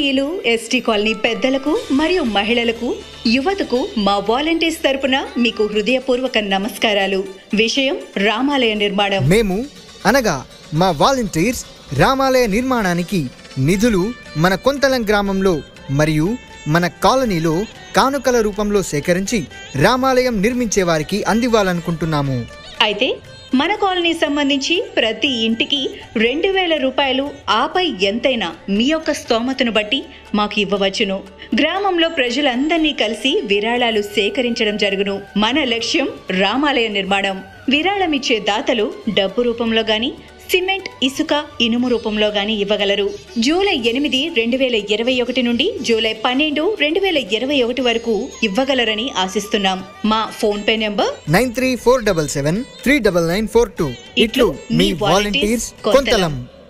కాలనీయులు ST colony పెద్దలకు మరియు మహిళలకు యువతకు మా వాలంటీర్స్ తరపున మీకు హృదయపూర్వక నమస్కారాలు విషయం రామాలయ నిర్మాణం మేము అనగా మా వాలంటీర్స్ రామాలయ నిర్మాణానికి నిధులు మన కొంతలం గ్రామంలో మరియు మన కాలనీలో కానుకల రూపంలో సేకరించి రామాలయం నిర్మించే వారికి అందివ్వాలనుకుంటున్నాము అయితే మన కాలనీ సంబంధించి ప్రతి ఇంటికి రెండు వేల రూపాయలు ఆపై ఎంతైనా మీ యొక్క స్తోమతను బట్టి మాకు ఇవ్వవచ్చును గ్రామంలో ప్రజలందరినీ కలిసి విరాళాలు సేకరించడం జరుగును మన లక్ష్యం రామాలయ నిర్మాణం విరాళమిచ్చే దాతలు డబ్బు రూపంలో గాని సిమెంట్ ఇసుక ఇనుము రూపంలో గాని ఇవ్వగలరు జూలై ఎనిమిది రెండు వేల ఇరవై ఒకటి నుండి జూలై పన్నెండు రెండు వేల ఇరవై ఒకటి వరకు ఇవ్వగలరని ఆశిస్తున్నాం మా PhonePe number nine three four double seven three double nine four two ఇట్లు మీ వాలంటీర్స్ కొంతలం